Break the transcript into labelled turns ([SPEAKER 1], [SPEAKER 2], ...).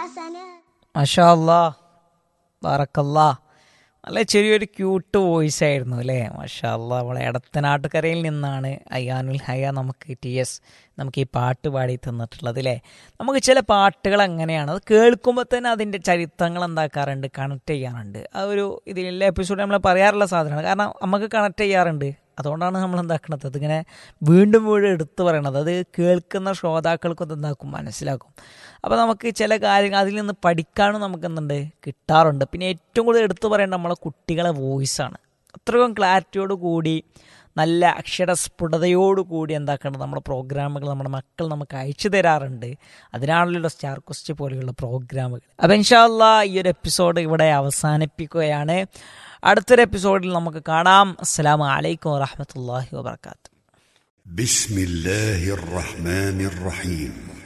[SPEAKER 1] حسنات
[SPEAKER 2] മഷാ അല്ലാ ബാറക്കല്ലാ നല്ല ചെറിയൊരു cute voice ആയിരുന്നു അല്ലേ മഷാ അല്ലാ അവളെ എടത്തനാട്ടുകരയിൽ നിന്നാണ് അയ്യാനുൽ ഹയ നമുക്ക് ടി എസ് നമുക്ക് ഈ പാട്ട് പാടി തന്നിട്ടുള്ളത് അല്ലേ നമുക്ക് ചില പാട്ടുകൾ അങ്ങനെയാണ് അത് കേൾക്കുമ്പോൾ തന്നെ അതിൻ്റെ ചരിത്രങ്ങൾ എന്താക്കാറുണ്ട് കണക്ട് ചെയ്യാറുണ്ട് ആ ഒരു ഇതിലെല്ലാ എപ്പിസോഡ് നമ്മൾ പറയാറുള്ള സാധനമാണ് കാരണം നമുക്ക് കണക്ട് ചെയ്യാറുണ്ട് അതുകൊണ്ടാണ് നമ്മൾ എന്താക്കണത് അതിങ്ങനെ വീണ്ടും വീണ്ടും എടുത്തു പറയണത് അത് കേൾക്കുന്ന ശ്രോതാക്കൾക്കും അത് എന്താക്കും മനസ്സിലാക്കും അപ്പോൾ നമുക്ക് ചില കാര്യങ്ങൾ അതിൽ നിന്ന് പഠിക്കാനും നമുക്ക് എന്തുണ്ട് കിട്ടാറുണ്ട് പിന്നെ ഏറ്റവും കൂടുതൽ എടുത്തു പറയേണ്ടത് നമ്മളെ കുട്ടികളെ വോയിസാണ് അത്രയും ക്ലാരിറ്റിയോട് കൂടി നല്ല അക്ഷരസ്ഫുടതയോട് കൂടി എന്താക്കേണ്ടത് നമ്മുടെ പ്രോഗ്രാമുകൾ നമ്മുടെ മക്കൾ നമുക്ക് അയച്ചു തരാറുണ്ട് അതിനാണല്ലോ സ്റ്റാർ ക്വസ്റ്റ് പോലെയുള്ള പ്രോഗ്രാമുകൾ അപ്പം ഇൻഷാല്ല ഈ ഒരു എപ്പിസോഡ് ഇവിടെ അവസാനിപ്പിക്കുകയാണ് അടുത്തൊരു എപ്പിസോഡിൽ നമുക്ക് കാണാം അസ്സലാമു അലൈക്കും വറഹമത്തല്ലാഹി വാബർക്കാത്തു
[SPEAKER 3] بسم الله الرحمن الرحيم